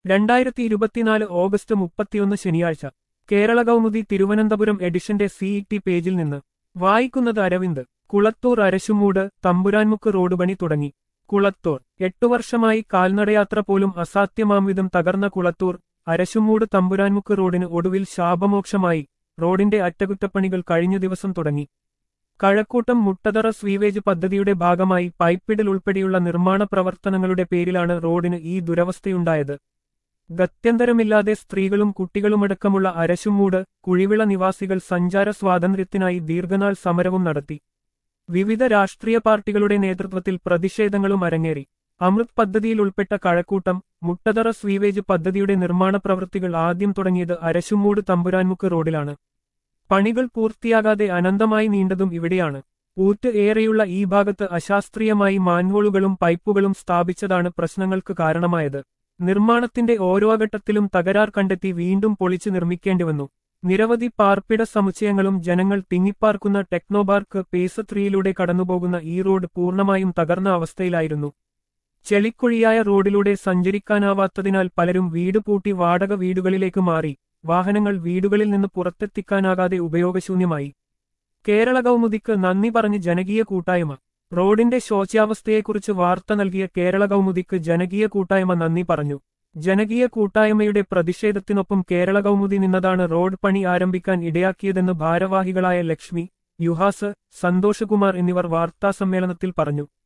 രണ്ടായിരത്തി ഇരുപത്തിനാല് ഓഗസ്റ്റ് മുപ്പത്തിയൊന്ന് ശനിയാഴ്ച കേരള കൗമുദി തിരുവനന്തപുരം എഡിഷന്റെ സിഇടി പേജിൽ നിന്ന് വായിക്കുന്നത് അരവിന്ദ് കുളത്തൂർ അരശുമൂട് തമ്പുരാൻമുക്ക് റോഡ് പണി തുടങ്ങി കുളത്തൂർ എട്ടു വർഷമായി കാൽനടയാത്ര പോലും അസാധ്യമാംവിധം തകർന്ന കുളത്തൂർ അരശുമൂട് തമ്പുരാൻമുക്ക് റോഡിന് ഒടുവിൽ ശാപമോക്ഷമായി റോഡിന്റെ അറ്റകുറ്റപ്പണികൾ കഴിഞ്ഞ ദിവസം തുടങ്ങി കഴക്കൂട്ടം മുട്ടതറ സ്വീവേജ് പദ്ധതിയുടെ ഭാഗമായി പൈപ്പിടൽ ഉൾപ്പെടെയുള്ള നിർമ്മാണ പ്രവർത്തനങ്ങളുടെ പേരിലാണ് റോഡിന് ഈ ദുരവസ്ഥയുണ്ടായത് ഗത്യന്തരമില്ലാതെ സ്ത്രീകളും കുട്ടികളുമടക്കമുള്ള അരശുമൂട് കുഴിവിള നിവാസികൾ സഞ്ചാര സ്വാതന്ത്ര്യത്തിനായി ദീർഘനാൾ സമരവും നടത്തി വിവിധ രാഷ്ട്രീയ പാർട്ടികളുടെ നേതൃത്വത്തിൽ പ്രതിഷേധങ്ങളും അരങ്ങേറി അമൃത് പദ്ധതിയിൽ ഉൾപ്പെട്ട കഴക്കൂട്ടം മുട്ടതറ സ്വീവേജ് പദ്ധതിയുടെ നിർമ്മാണ പ്രവൃത്തികൾ ആദ്യം തുടങ്ങിയത് അരശുമൂട് തമ്പുരാൻമുക്ക് റോഡിലാണ് പണികൾ പൂർത്തിയാകാതെ അനന്തമായി നീണ്ടതും ഇവിടെയാണ് ഊറ്റ് ഏറെയുള്ള ഈ ഭാഗത്ത് അശാസ്ത്രീയമായി മാൻഹോളുകളും പൈപ്പുകളും സ്ഥാപിച്ചതാണ് പ്രശ്നങ്ങൾക്ക് കാരണമായത് നിർമ്മാണത്തിന്റെ ഓരോ ഘട്ടത്തിലും തകരാർ കണ്ടെത്തി വീണ്ടും പൊളിച്ചു നിർമ്മിക്കേണ്ടിവന്നു നിരവധി പാർപ്പിട സമുച്ചയങ്ങളും ജനങ്ങൾ തിങ്ങിപ്പാർക്കുന്ന ടെക്നോപാർക്ക് പേസ് ത്രീയിലൂടെ കടന്നുപോകുന്ന ഈ റോഡ് പൂർണ്ണമായും തകർന്ന അവസ്ഥയിലായിരുന്നു ചെളിക്കുഴിയായ റോഡിലൂടെ സഞ്ചരിക്കാനാവാത്തതിനാൽ പലരും വീട് പൂട്ടി വാടക വീടുകളിലേക്ക് മാറി വാഹനങ്ങൾ വീടുകളിൽ നിന്ന് പുറത്തെത്തിക്കാനാകാതെ ഉപയോഗശൂന്യമായി കേരള കൗമുദിക്ക് നന്ദി പറഞ്ഞ് ജനകീയ കൂട്ടായ്മ റോഡിന്റെ ശോച്യാവസ്ഥയെക്കുറിച്ച് വാർത്ത നൽകിയ കേരള കൗമുദിക്ക് ജനകീയ കൂട്ടായ്മ നന്ദി പറഞ്ഞു ജനകീയ കൂട്ടായ്മയുടെ പ്രതിഷേധത്തിനൊപ്പം കേരള കൗമുദി നിന്നതാണ് റോഡ് പണി ആരംഭിക്കാൻ ഇടയാക്കിയതെന്ന് ഭാരവാഹികളായ ലക്ഷ്മി യുഹാസ് സന്തോഷകുമാർ എന്നിവർ വാർത്താസമ്മേളനത്തിൽ പറഞ്ഞു